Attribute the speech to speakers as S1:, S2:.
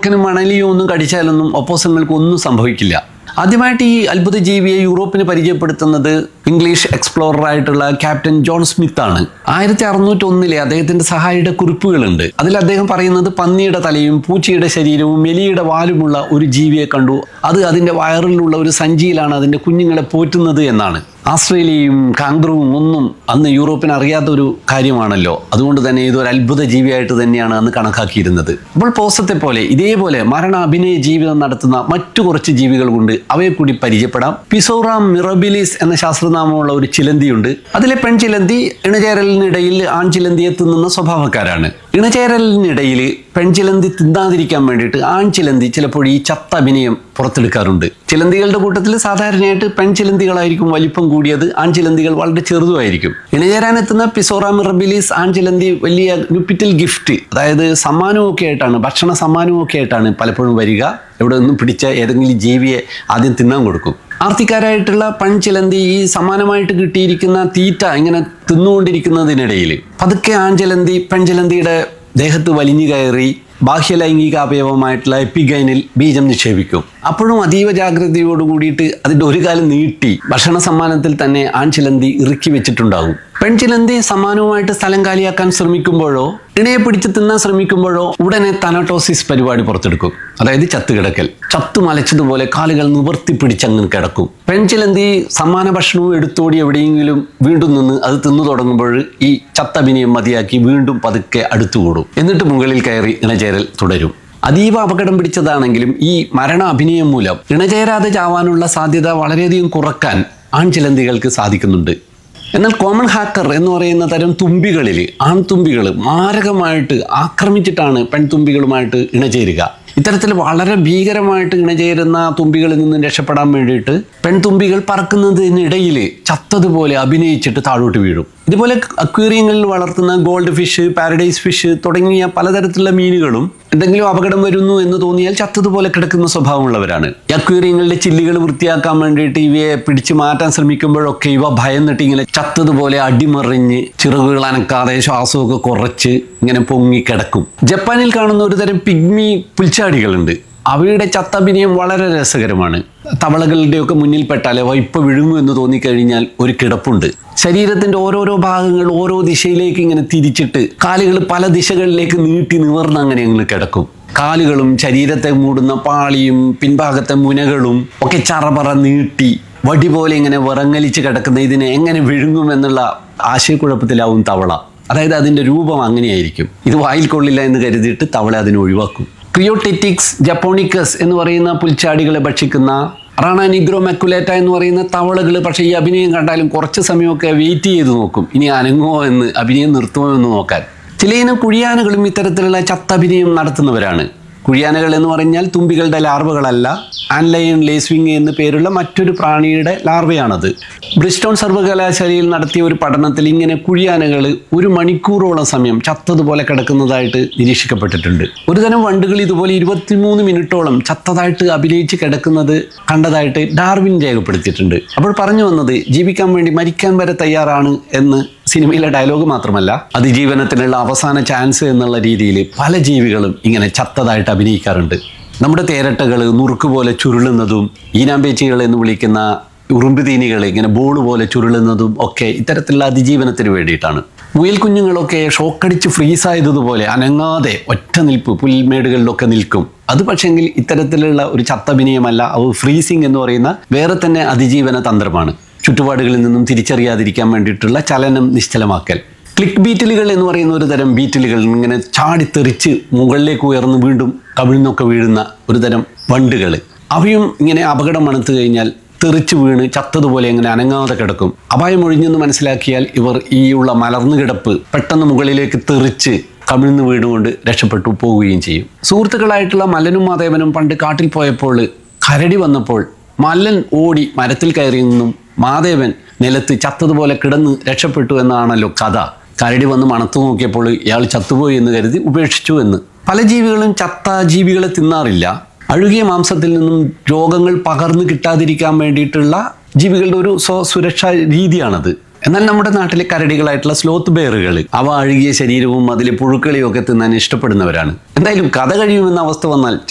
S1: മൂർഖനും മണലിയോ ഒന്നും കടിച്ചാലൊന്നും ഒപ്പോസങ്ങൾക്ക് ഒന്നും സംഭവിക്കില്ല ആദ്യമായിട്ട് ഈ അത്ഭുത ജീവിയെ യൂറോപ്പിന് പരിചയപ്പെടുത്തുന്നത് ഇംഗ്ലീഷ് എക്സ്പ്ലോറർ ആയിട്ടുള്ള ക്യാപ്റ്റൻ ജോൺ സ്മിത്ത് ആണ് ആയിരത്തി അറുന്നൂറ്റി ഒന്നിലെ അദ്ദേഹത്തിന്റെ സഹായിയുടെ കുറിപ്പുകളുണ്ട് അതിൽ അദ്ദേഹം പറയുന്നത് പന്നിയുടെ തലയും പൂച്ചയുടെ ശരീരവും എലിയുടെ വാലുമുള്ള ഒരു ജീവിയെ കണ്ടു അത് അതിന്റെ വയറിലുള്ള ഒരു സഞ്ചിയിലാണ് അതിന്റെ കുഞ്ഞുങ്ങളെ പോറ്റുന്നത് എന്നാണ് ആസ്ട്രേലിയയും കാങ്ക്രുവും ഒന്നും അന്ന് യൂറോപ്പിന് അറിയാത്ത ഒരു കാര്യമാണല്ലോ അതുകൊണ്ട് തന്നെ ഇതൊരു അത്ഭുത ജീവിയായിട്ട് തന്നെയാണ് അന്ന് കണക്കാക്കിയിരുന്നത് അപ്പോൾ പോസത്തെ പോലെ ഇതേപോലെ മരണ അഭിനയ ജീവിതം നടത്തുന്ന മറ്റു കുറച്ച് ജീവികൾ കൊണ്ട് അവയെ കൂടി പരിചയപ്പെടാം പിസോറാം മിറബിലിസ് എന്ന ശാസ്ത്രനാമമുള്ള ഒരു ചിലന്തിയുണ്ട് അതിലെ പെൺചിലന്തി ഇണചേരലിനിടയിൽ ആൺചിലന്തിയെ തിന്നുന്ന സ്വഭാവക്കാരാണ് ഇണചേരലിനിടയിൽ പെൺചിലന്തി തിന്നാതിരിക്കാൻ വേണ്ടിയിട്ട് ആൺചിലന്തി ചിലപ്പോൾ ഈ ചത്ത അഭിനയം പുറത്തെടുക്കാറുണ്ട് ചിലന്തികളുടെ കൂട്ടത്തിൽ സാധാരണയായിട്ട് പെൺചിലന്തികളായിരിക്കും വലിപ്പം കൂടിയത് ആൺചിലന്തികൾ വളരെ ചെറുതുമായിരിക്കും ഇണചേരാനെത്തുന്ന പിസോറ മിറബിലിസ് ആൺചിലന്തി വലിയ നുപ്പിറ്റൽ ഗിഫ്റ്റ് അതായത് സമ്മാനമൊക്കെ ആയിട്ടാണ് ഭക്ഷണ സമ്മാനമൊക്കെ ആയിട്ടാണ് പലപ്പോഴും വരിക ഇവിടെ നിന്നും പിടിച്ച ഏതെങ്കിലും ജീവിയെ ആദ്യം തിന്നാൻ കൊടുക്കും ആർത്തിക്കാരായിട്ടുള്ള പെൺചിലന്തി ഈ സമാനമായിട്ട് കിട്ടിയിരിക്കുന്ന തീറ്റ ഇങ്ങനെ തിന്നുകൊണ്ടിരിക്കുന്നതിനിടയിൽ പതുക്കെ ആൺചിലന്തി പെൺചിലന്തിയുടെ ദേഹത്ത് വലിഞ്ഞു കയറി ബാഹ്യലൈംഗിക അവയവമായിട്ടുള്ള എപ്പിഗൈനിൽ ബീജം നിക്ഷേപിക്കും അപ്പോഴും അതീവ ജാഗ്രതയോട് കൂടിയിട്ട് അതിൻ്റെ ഒരു കാലം നീട്ടി ഭക്ഷണ സമ്മാനത്തിൽ തന്നെ ആൺചിലന്തി ഇറുക്കി വെച്ചിട്ടുണ്ടാകും പെൺചിലന്തി സമ്മാനവുമായിട്ട് സ്ഥലം കാലിയാക്കാൻ ശ്രമിക്കുമ്പോഴോ ഇണയെ പിടിച്ച് തിന്നാൻ ശ്രമിക്കുമ്പോഴോ ഉടനെ തനട്ടോസിസ് പരിപാടി പുറത്തെടുക്കും അതായത് ചത്തുകിടക്കൽ ചത്തു മലച്ചതുപോലെ കാലുകൾ നിവർത്തി പിടിച്ചങ്ങ് കിടക്കും പെൺചിലന്തി സമ്മാന ഭക്ഷണവും എടുത്തോടി എവിടെയെങ്കിലും വീണ്ടും നിന്ന് അത് തിന്നു തുടങ്ങുമ്പോൾ ഈ ചത്തഭിനയം മതിയാക്കി വീണ്ടും പതുക്കെ അടുത്തുകൂടും എന്നിട്ട് മുകളിൽ കയറി ഇണചേരൽ തുടരും അതീവ അപകടം പിടിച്ചതാണെങ്കിലും ഈ മരണ അഭിനയം മൂലം ഇണചേരാതെ ചാവാനുള്ള സാധ്യത വളരെയധികം കുറക്കാൻ ആൺചിലന്തികൾക്ക് സാധിക്കുന്നുണ്ട് എന്നാൽ കോമൺ ഹാക്കർ എന്ന് പറയുന്ന തരം തുമ്പികളിൽ ആൺതുമ്പികൾ മാരകമായിട്ട് ആക്രമിച്ചിട്ടാണ് പെൺതുമ്പികളുമായിട്ട് ഇണചേരുക ഇത്തരത്തിൽ വളരെ ഭീകരമായിട്ട് ഇണചേരുന്ന തുമ്പികളിൽ നിന്നും രക്ഷപ്പെടാൻ വേണ്ടിയിട്ട് പെൺതുമ്പികൾ പറക്കുന്നതിനിടയിൽ ചത്തതുപോലെ അഭിനയിച്ചിട്ട് താഴോട്ട് വീഴും ഇതുപോലെ അക്വേറിയങ്ങളിൽ വളർത്തുന്ന ഗോൾഡ് ഫിഷ് പാരഡൈസ് ഫിഷ് തുടങ്ങിയ പലതരത്തിലുള്ള മീനുകളും എന്തെങ്കിലും അപകടം വരുന്നു എന്ന് തോന്നിയാൽ ചത്തതുപോലെ കിടക്കുന്ന സ്വഭാവമുള്ളവരാണ് ഈ അക്വേറിയങ്ങളുടെ ചില്ലുകൾ വൃത്തിയാക്കാൻ വേണ്ടിയിട്ട് ഇവയെ പിടിച്ചു മാറ്റാൻ ശ്രമിക്കുമ്പോഴൊക്കെ ഇവ ഭയന്നിട്ട് ഇങ്ങനെ ചത്തതുപോലെ അടിമറിഞ്ഞ് ചിറകുകൾ അനക്കാതെ ശ്വാസമൊക്കെ കുറച്ച് ഇങ്ങനെ പൊങ്ങി കിടക്കും ജപ്പാനിൽ കാണുന്ന ഒരു തരം പിഗ്മി പുൽച്ചാടികളുണ്ട് അവയുടെ ചത്തഭിനയം വളരെ രസകരമാണ് തവളകളുടെയൊക്കെ മുന്നിൽ പെട്ടാൽ അവ ഇപ്പൊ വിഴുങ്ങും എന്ന് തോന്നിക്കഴിഞ്ഞാൽ ഒരു കിടപ്പുണ്ട് ശരീരത്തിന്റെ ഓരോരോ ഭാഗങ്ങൾ ഓരോ ദിശയിലേക്ക് ഇങ്ങനെ തിരിച്ചിട്ട് കാലുകൾ പല ദിശകളിലേക്ക് നീട്ടി നിവർന്ന് അങ്ങനെ അങ്ങ് കിടക്കും കാലുകളും ശരീരത്തെ മൂടുന്ന പാളിയും പിൻഭാഗത്തെ മുനകളും ഒക്കെ ചറപറ നീട്ടി വടി പോലെ ഇങ്ങനെ വിറങ്ങലിച്ച് കിടക്കുന്ന ഇതിനെ എങ്ങനെ വിഴുങ്ങും എന്നുള്ള ആശയക്കുഴപ്പത്തിലാവും തവള അതായത് അതിന്റെ രൂപം അങ്ങനെയായിരിക്കും ഇത് വായിൽ കൊള്ളില്ല എന്ന് കരുതിയിട്ട് തവള അതിനെ ഒഴിവാക്കും ക്രിയോടെറ്റിക്സ് ജപ്പോണിക്കസ് എന്ന് പറയുന്ന പുൽച്ചാടികളെ ഭക്ഷിക്കുന്ന റാണ നിഗ്രോ മെക്കുലേറ്റ എന്ന് പറയുന്ന തവളകൾ പക്ഷേ ഈ അഭിനയം കണ്ടാലും കുറച്ച് സമയമൊക്കെ വെയിറ്റ് ചെയ്ത് നോക്കും ഇനി അനങ്ങുമോ എന്ന് അഭിനയം നിർത്തുമോ എന്ന് നോക്കാൻ ചിലയിനം കുഴിയാനകളും ഇത്തരത്തിലുള്ള ചത്തഭിനയം നടത്തുന്നവരാണ് കുഴിയാനകൾ എന്ന് പറഞ്ഞാൽ തുമ്പികളുടെ ലാർവകളല്ല ആൻലയൺ ലേസ്വിങ് എന്ന് പേരുള്ള മറ്റൊരു പ്രാണിയുടെ ലാർവയാണത് ബ്രിസ്റ്റോൺ സർവകലാശാലയിൽ നടത്തിയ ഒരു പഠനത്തിൽ ഇങ്ങനെ കുഴിയാനകൾ ഒരു മണിക്കൂറോളം സമയം ചത്തതുപോലെ കിടക്കുന്നതായിട്ട് നിരീക്ഷിക്കപ്പെട്ടിട്ടുണ്ട് ഒരു തരം വണ്ടുകൾ ഇതുപോലെ ഇരുപത്തിമൂന്ന് മിനിറ്റോളം ചത്തതായിട്ട് അഭിനയിച്ച് കിടക്കുന്നത് കണ്ടതായിട്ട് ഡാർവിൻ രേഖപ്പെടുത്തിയിട്ടുണ്ട് അപ്പോൾ പറഞ്ഞു വന്നത് ജീവിക്കാൻ വേണ്ടി മരിക്കാൻ വരെ തയ്യാറാണ് എന്ന് സിനിമയിലെ ഡയലോഗ് മാത്രമല്ല അതിജീവനത്തിനുള്ള അവസാന ചാൻസ് എന്നുള്ള രീതിയിൽ പല ജീവികളും ഇങ്ങനെ ചത്തതായിട്ട് അഭിനയിക്കാറുണ്ട് നമ്മുടെ തേരട്ടകൾ നുറുക്ക് പോലെ ചുരുളുന്നതും ഈനാമ്പേച്ചികൾ എന്ന് വിളിക്കുന്ന ഉറുമ്പുതീനികൾ ഇങ്ങനെ ബോൾ പോലെ ചുരുളുന്നതും ഒക്കെ ഇത്തരത്തിലുള്ള അതിജീവനത്തിന് വേണ്ടിയിട്ടാണ് മുയൽ കുഞ്ഞുങ്ങളൊക്കെ ഷോക്കടിച്ച് ഫ്രീസായതുപോലെ അനങ്ങാതെ ഒറ്റ നിൽപ്പ് പുൽമേടുകളിലൊക്കെ നിൽക്കും അത് പക്ഷെങ്കിൽ ഇത്തരത്തിലുള്ള ഒരു ചത്തഭിനയമല്ല അത് ഫ്രീസിങ് എന്ന് പറയുന്ന വേറെ തന്നെ അതിജീവന തന്ത്രമാണ് ചുറ്റുപാടുകളിൽ നിന്നും തിരിച്ചറിയാതിരിക്കാൻ വേണ്ടിയിട്ടുള്ള ചലനം നിശ്ചലമാക്കൽ ക്ലിക്ക് ബീറ്റിലുകൾ എന്ന് പറയുന്ന ഒരു തരം ബീറ്റിലുകൾ ഇങ്ങനെ ചാടിത്തെറിച്ച് മുകളിലേക്ക് ഉയർന്ന് വീണ്ടും കവിഴ്ന്നൊക്കെ വീഴുന്ന ഒരു തരം വണ്ടുകൾ അവയും ഇങ്ങനെ അപകടം മണത്ത് കഴിഞ്ഞാൽ തെറിച്ച് വീണ് ചത്തതുപോലെ ഇങ്ങനെ അനങ്ങാതെ കിടക്കും അപായം ഒഴിഞ്ഞെന്ന് മനസ്സിലാക്കിയാൽ ഇവർ ഈ ഉള്ള മലർന്നു കിടപ്പ് പെട്ടെന്ന് മുകളിലേക്ക് തെറിച്ച് കമിഴ്ന്ന് വീടുകൊണ്ട് രക്ഷപ്പെട്ടു പോവുകയും ചെയ്യും സുഹൃത്തുക്കളായിട്ടുള്ള മല്ലനും മാധേവനും പണ്ട് കാട്ടിൽ പോയപ്പോൾ കരടി വന്നപ്പോൾ മല്ലൻ ഓടി മരത്തിൽ കയറി നിന്നും മാധേവൻ നിലത്ത് ചത്തതുപോലെ കിടന്ന് രക്ഷപ്പെട്ടു എന്നാണല്ലോ കഥ കരടി വന്ന് മണത്തു നോക്കിയപ്പോൾ ഇയാൾ ചത്തുപോയി എന്ന് കരുതി ഉപേക്ഷിച്ചു എന്ന് പല ജീവികളും ചത്ത ജീവികളെ തിന്നാറില്ല അഴുകിയ മാംസത്തിൽ നിന്നും രോഗങ്ങൾ പകർന്നു കിട്ടാതിരിക്കാൻ വേണ്ടിയിട്ടുള്ള ജീവികളുടെ ഒരു സ്വസുരക്ഷാ രീതിയാണത് എന്നാൽ നമ്മുടെ നാട്ടിലെ കരടികളായിട്ടുള്ള സ്ലോത്ത് ബെയറുകൾ അവ അഴുകിയ ശരീരവും അതിലെ പുഴുക്കളെയും ഒക്കെ തിന്നാൻ ഇഷ്ടപ്പെടുന്നവരാണ് എന്തായാലും കഥ കഴിയുമെന്ന അവസ്ഥ വന്നാൽ